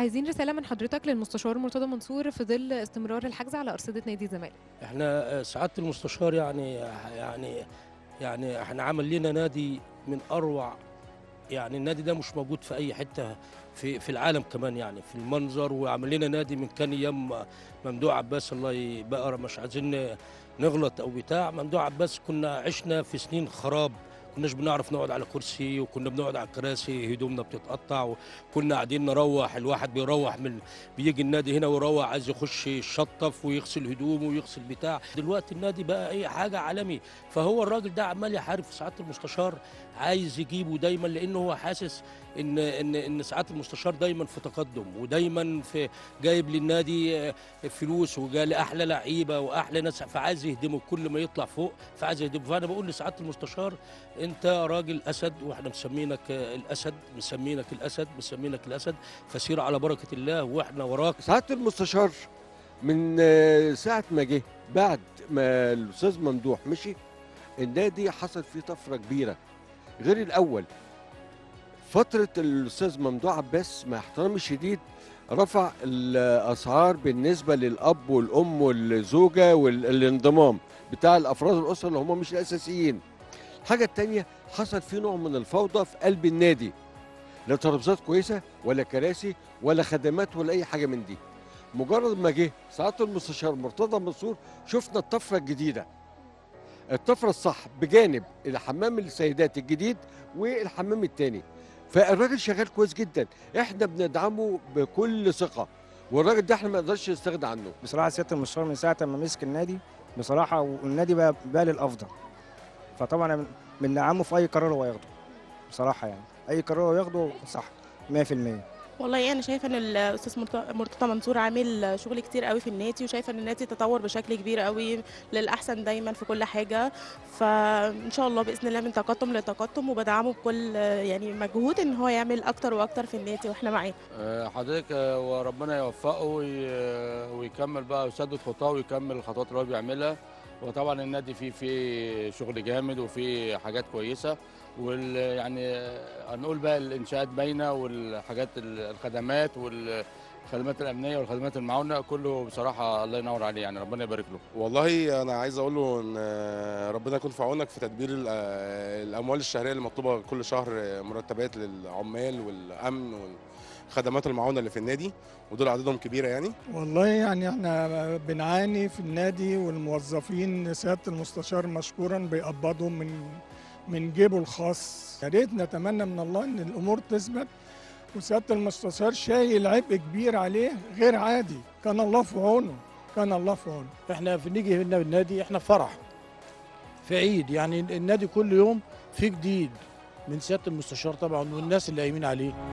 عايزين رسالة من حضرتك للمستشار مرتضى منصور في ظل استمرار الحجز على أرصدة نادي الزمالك احنا سعاده المستشار يعني يعني يعني احنا عمل لنا نادي من اروع يعني النادي ده مش موجود في اي حته في في العالم كمان يعني في المنظر وعمل لنا نادي من كان ايام ممدوح عباس الله يبقى مش عايزين نغلط او بتاع ممدوح عباس كنا عشنا في سنين خراب كناش بنعرف نقعد على كرسي وكنا بنقعد على الكراسي هدومنا بتتقطع وكنا قاعدين نروح الواحد بيروح من بيجي النادي هنا ويروح عايز يخش يشطف ويغسل هدومه ويغسل بتاع دلوقتي النادي بقى ايه حاجه عالمي فهو الراجل ده عمال يحارب في سعاده المستشار عايز يجيبه دايما لانه هو حاسس ان ان ان سعاده المستشار دايما في تقدم ودايما في جايب للنادي فلوس وجاي لاحلى لعيبه واحلى ناس فعايز يهدمه كل ما يطلع فوق فعايز يهدمه فانا بقول لسعاده المستشار انت راجل اسد واحنا مسمينك الاسد مسمينك الاسد مسمينك الاسد فسير على بركه الله واحنا وراك سعاده المستشار من آه، ساعه ما جه بعد ما الاستاذ ممدوح مشي النادي حصل فيه طفره كبيره غير الاول فتره الاستاذ ممدوح عباس مع احترامي الشديد رفع الاسعار بالنسبه للاب والام والزوجه والانضمام بتاع الافراد الاسره اللي هم مش الاساسيين الحاجه الثانيه حصل فيه نوع من الفوضى في قلب النادي لا ترابيزات كويسه ولا كراسي ولا خدمات ولا اي حاجه من دي مجرد ما جه سعاده المستشار مرتضى منصور شفنا الطفره الجديده الطفره الصح بجانب الحمام السيدات الجديد والحمام الثاني فالراجل شغال كويس جدا احنا بندعمه بكل ثقه والراجل ده احنا ما نقدرش نستغنى عنه بصراحه سياده المستشار من ساعه ما مسك النادي بصراحه والنادي بقى بقى للافضل فطبعا أنا بندعمه في اي قرار هو ياخده بصراحه يعني اي قرار هو ياخده صح 100% والله انا شايفه ان الاستاذ مرت- مرتضى منصور عامل شغل كتير قوي في النادي وشايفه ان النادي تطور بشكل كبير قوي للاحسن دايما في كل حاجه فان شاء الله باذن الله من تقدم لتقدم وبدعمه بكل يعني مجهود ان هو يعمل اكتر واكتر في النادي واحنا معاه آه، حضرتك آه، وربنا يوفقه وي- ويكمل بقى ويسدد خطاه ويكمل الخطوات اللي هو بيعملها وطبعا النادي فيه فيه شغل جامد وفيه حاجات كويسه وال يعني آه، هنقول بقى الانشاءات باينه والحاجات ال- الخدمات والخدمات الامنيه والخدمات المعاونه كله بصراحه الله ينور عليه يعني ربنا يبارك له والله انا عايز اقول له ان ربنا يكون في عونك في تدبير ال- الاموال الشهريه اللي مطلوبه كل شهر مرتبات للعمال والامن والخدمات المعاونه اللي في النادي ودول عددهم كبيره يعني والله يعني احنا بنعاني في النادي والموظفين سياده المستشار مشكورا بيقبضهم من من جيبه الخاص يا ريت نتمنى من الله ان الامور تثبت وسياده المستشار شايل عبء كبير عليه غير عادي كان الله في عونه كان الله في عونه احنا في نيجي هنا النادي احنا في فرح في عيد يعني النادي كل يوم في جديد من سياده المستشار طبعا والناس اللي قايمين عليه